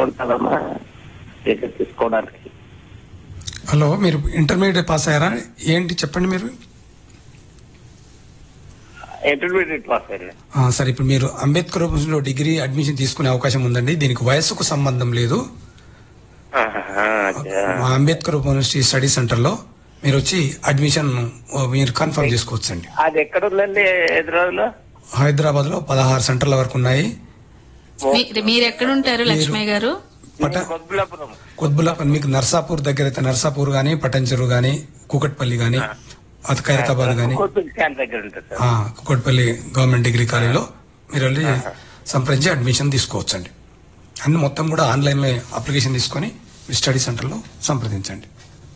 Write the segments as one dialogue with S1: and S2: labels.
S1: ఉంటుందమ్మా టికెట్ తీసుకోవడానికి
S2: హలో మీరు ఇంటర్మీడియట్ పాస్ అయ్యారా ఏంటి చెప్పండి మీరు
S1: ఇంటర్మీడియట్ పాస్ అయ్యాను
S2: ఆ, సరే ఇప్పుడు మీరు అంబేద్కర్ లో డిగ్రీ అడ్మిషన్ తీసుకునే అవకాశం ఉందండి దీనికి వయస్సుకు సంబంధం లేదు
S1: ఆహా, అచ్చా.
S2: మా అంబేద్కర్ యూనివర్సిటీ స్టడీ సెంటర్ లో మీరు వచ్చి అడ్మిషన్ ఆ, మీరు కన్ఫర్మ్ చేసుకోవచ్చండి
S1: అది ఎక్కడ ఉందండి హైదరాబాద్
S2: హైదరాబాద్ లో పదహారు సెంటర్ల వరకు ఉన్నాయి
S3: మీ- మీరు ఎక్కడుంటారు లక్ష్మయ్య గారు
S2: పట
S1: కొద్దిలాపురం
S2: కొద్బుల మీకు నర్సాపూర్ దగ్గర అయితే నర్సాపూర్ గానీ పటంచెరు గానీ కూకట్పల్లి గానీ అది ఖైరతాబాద్ గానీ
S1: కొద్దిగా స్టాండ్ దగ్గర ఉంటుంది సార్
S2: ఆ, కుక్కట్పల్లి గవర్నమెంట్ డిగ్రీ కాలేజీలో మీరు వెళ్ళి సంప్రదించి అడ్మిషన్ తీసుకోవచ్చండి అన్ని మొత్తం కూడా ఆన్లైన్ లో అప్లికేషన్ తీసుకొని మీ స్టడీ సెంటర్ లో సంప్రదించండి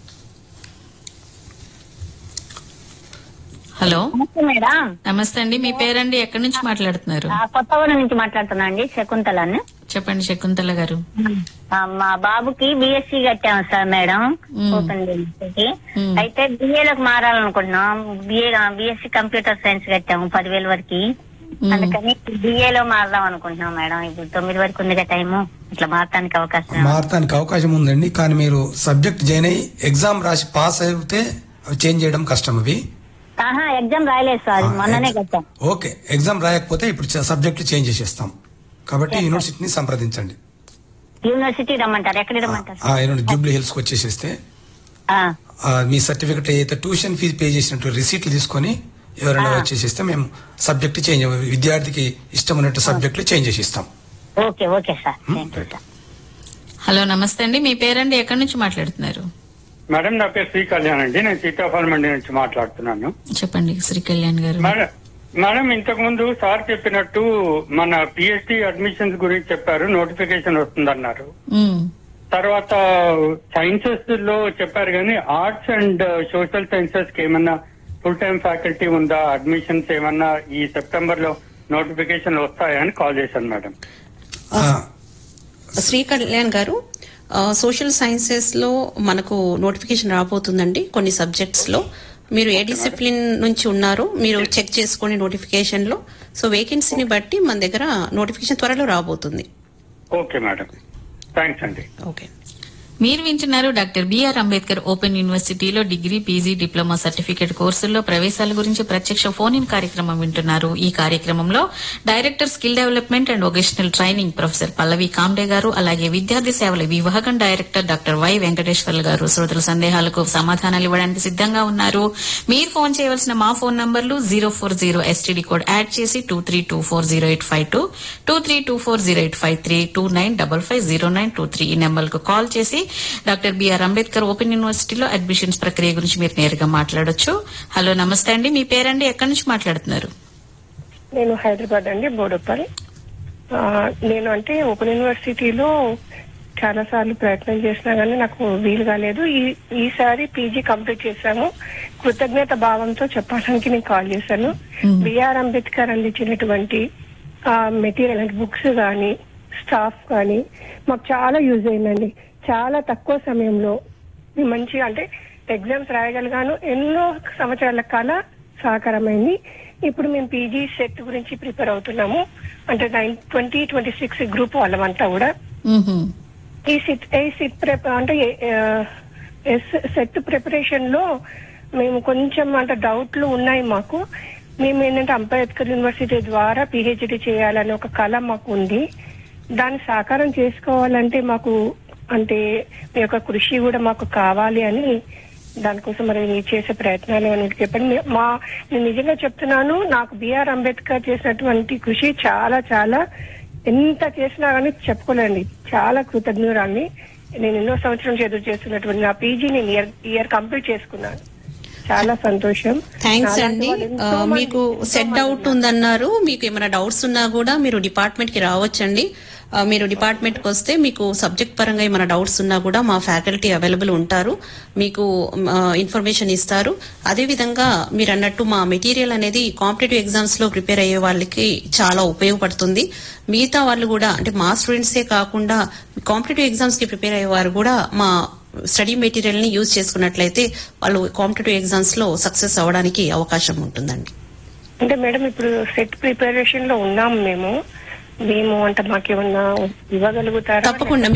S3: హలో
S4: నమస్తే మేడం
S3: నమస్తే అండి మీ పేరండి ఎక్కడి నుంచి మాట్లాడుతున్నారు
S4: ఆ, కొత్తగూడెం నుంచి మాట్లాడుతున్నా అండి శకుంతలని
S3: చెప్పండి శకుంతల గారు
S4: ఆ, మా బాబుకి బిఎస్సి కట్టాము sir madam
S3: hmm.
S4: Open university
S3: hmm.
S4: అయితే బిఏలోకి మారాలనుకుంటున్నాం బిఏ బిఎస్సి కంప్యూటర్ సైన్స్ కట్టాము పదివేల వరకు
S3: మ్మ్.
S4: అందుకని బిఏలో మారదాం అనుకుంటున్నాం మేడం ఇప్పుడు తొమ్మిది వరకు ఉంది కదా టైము ఇట్లా మారటానికి అవకాశం
S2: మారటానికి అవకాశం ఉందండి కానీ మీరు సబ్జెక్ట్ జాయిన్ అయ్యి ఎగ్జామ్ రాసి పాస్ అయితే అవి చేంజ్ చేయడం కష్టం అవి
S4: ఆహా ఎగ్జామ్ రాయలేదు సార్ మొన్ననే కట్టాం
S2: ఓకే ఎగ్జామ్ రాయకపోతే ఇప్పుడు సబ్జెక్టులు చేంజ్ చేసేస్తాం కాబట్టి యూనివర్సిటీని సంప్రదించండి
S4: యూనివర్సిటీ రమ్మంటారు ఎక్కడ రమ్మంటారు
S2: ఆ యూనివర్సిటీ జూబ్లీ హిల్స్ కి వచ్చేసేస్తే
S4: ఆ,
S2: ఆ, మీ సర్టిఫికెట్ ఏదైతే ట్యూషన్ ఫీజు పే చేసినట్టు రిసీట్లు తీసుకొని ఎవరైనా వచ్చేసేస్తే మేము సబ్జెక్ట్ చేంజ్ విద్యార్థికి ఇష్టం ఉన్నట్టు సబ్జెక్టులు చేంజ్ చేసి ఇస్తాం
S4: okay okay sir
S2: hmm,
S4: thank you
S2: right.
S4: Sir
S3: hello నమస్తే అండి మీ పేరండి ఎక్కడి నుంచి మాట్లాడుతున్నారు
S5: మేడం నా పేరు శ్రీ కళ్యాణ్ అండి నేను సీతాఫలం మండి నుంచి మాట్లాడుతున్నాను
S3: చెప్పండి శ్రీ కళ్యాణ్ గారు
S5: మేడం మేడం ఇంతకు ముందు సార్ చెప్పినట్టు మన పిహెచ్డి అడ్మిషన్స్ గురించి చెప్పారు నోటిఫికేషన్ వస్తుందన్నారు
S3: ఉమ్,
S5: తర్వాత సైన్సెస్ లో చెప్పారు కానీ ఆర్ట్స్ అండ్ సోషల్ సైన్సెస్ కి ఏమన్నా ఫుల్ టైం ఫ్యాకల్టీ ఉందా అడ్మిషన్స్ ఏమన్నా ఈ సెప్టెంబర్ లో నోటిఫికేషన్ వస్తాయని కాల్ చేశాను మేడం
S2: ఆ,
S6: శ్రీ కళ్యాణ్ గారు ఆ, సోషల్ సైన్సెస్ లో మనకు నోటిఫికేషన్ రాబోతుందండి కొన్ని సబ్జెక్ట్స్ లో మీరు ఏ డిసిప్లిన్ నుంచి ఉన్నారో మీరు చెక్ చేసుకోండి నోటిఫికేషన్ లో సో వేకెన్సీని బట్టి మన దగ్గర నోటిఫికేషన్ త్వరలో రాబోతుంది
S5: ఓకే మేడం థ్యాంక్స్ అండి
S6: ఓకే
S3: మీరు వింటున్నారు డాక్టర్ బిఆర్ అంబేద్కర్ ఓపెన్ యూనివర్సిటీలో డిగ్రీ పీజీ డిప్లొమా సర్టిఫికేట్ కోర్సుల్లో ప్రవేశాల గురించి ప్రత్యక్ష ఫోన్ ఇన్ కార్యక్రమం వింటున్నారు ఈ కార్యక్రమంలో director skill development and vocational training professor Pallavi Kamde garu అలాగే విద్యార్థి సేవల విభాగం డైరెక్టర్ డాక్టర్ వై వెంకటేశ్వర్లు గారు శ్రోతల సందేహాలకు సమాధానాలు ఇవ్వడానికి సిద్దంగా ఉన్నారు మీరు ఫోన్ చేయవలసిన మా ఫోన్ నంబర్లు zero four zero STD code add చేసి two three two four zero eight five two two three two four zero eight five three two nine double five zero nine two three ఈ నెంబర్కు call చేసి doctor BR Ambedkar open యూనివర్సిటీలో admissions ప్రక్రియ గురించి మీరు నేరుగా మాట్లాడొచ్చు హలో నమస్తే అండి మీ పేరండి ఎక్కడి నుంచి మాట్లాడుతున్నారు
S7: నేను హైదరాబాద్ అండి బోడుప్పల్ ఆ, నేను అంటే ఓపెన్ యూనివర్సిటీలో చాలా సార్లు ప్రయత్నం చేసినా కానీ నాకు వీలు కాలేదు ఈ ఈసారి పీజీ కంప్లీట్ చేశాను కృతజ్ఞత భావంతో చెప్పడానికి నేను కాల్ చేశాను బిఆర్ అంబేద్కర్ అందించినటువంటి మెటీరియల్ అంటే బుక్స్ కానీ స్టాఫ్ కానీ మాకు చాలా యూజ్ అయిందండి చాలా తక్కువ సమయంలో మేము మంచి అంటే ఎగ్జామ్స్ రాయగలిగాను ఎన్నో సంవత్సరాల కాల సహకారమైంది ఇప్పుడు మేము పీజీ సెట్ గురించి ప్రిపేర్ అవుతున్నాము అంటే nine twenty twenty six group వాళ్ళమంతా కూడా
S3: మ్మ్హ్మ్.
S7: ఈ సిట్ ఈ సిట్ ప్రిప అంటే సెట్ ప్రిపరేషన్ లో మేము కొంచెం అంటే డౌట్లు ఉన్నాయి మాకు మేము ఏంటంటే అంబేద్కర్ యూనివర్సిటీ ద్వారా పిహెచ్డి చేయాలని ఒక కళ మాకు ఉంది దాన్ని సాకారం చేసుకోవాలంటే మాకు అంటే మీ యొక్క కృషి కూడా మాకు కావాలి అని దానికోసం మరి మీరు చేసే ప్రయత్నాలు అని చెప్పండి మీ- మా నేను నిజంగా చెప్తున్నాను నాకు బిఆర్ అంబేద్కర్ చేసినటువంటి కృషి చాలా చాలా ఎంత చేసినా కానీ చెప్పుకోలేండి చాలా కృతజ్ఞురాన్ని నేను ఎన్నో సంవత్సరం నుంచి ఎదురు చేస్తున్నటువంటి నా పీజీ నేను ఇయర్ ఇయర్ కంప్లీట్ చేసుకున్నాను చాలా సంతోషం
S6: థ్యాంక్స్
S7: నాలాంటి
S6: అండి
S7: వాళ్ళు ఎంతో
S6: ఆ,
S7: మంది-
S6: మీకు
S7: ఎంతో
S6: సెట్
S7: మంది
S6: అవుట్ ఉందన్నారు మీకు ఏమైనా డౌట్స్ ఉన్నా కూడా మీరు డిపార్ట్మెంట్ కి రావచ్చండి ఆ, మీరు డిపార్ట్మెంట్ కి వస్తే మీకు సబ్జెక్ట్ పరంగా ఏమైనా డౌట్స్ ఉన్నా కూడా మా ఫ్యాకల్టీ అవైలబుల్ ఉంటారు మీకు ఇన్ఫర్మేషన్ ఇస్తారు అదే విధంగా మీరు అన్నట్టు మా మెటీరియల్ అనేది కాంపిటేటివ్ ఎగ్జామ్స్ లో ప్రిపేర్ అయ్యే వాళ్ళకి చాలా ఉపయోగపడుతుంది మిగతా వాళ్ళు కూడా అంటే మా స్టూడెంట్సే కాకుండా కాంపిటేటివ్ ఎగ్జామ్స్ కి ప్రిపేర్ అయ్యే వారు కూడా మా స్టడీ మెటీరియల్ ని యూజ్ చేసుకున్నట్లయితే వాళ్ళు కాంపిటేటివ్ ఎగ్జామ్స్ లో సక్సెస్ అవ్వడానికి అవకాశం ఉంటుందండి
S7: అంటే మేడం ఇప్పుడు సెట్ ప్రిపరేషన్ లో ఉన్నాం మేము మేము అంటే మాకేమన్నా ఇవ్వగలుగుతారా
S6: తప్పకుండా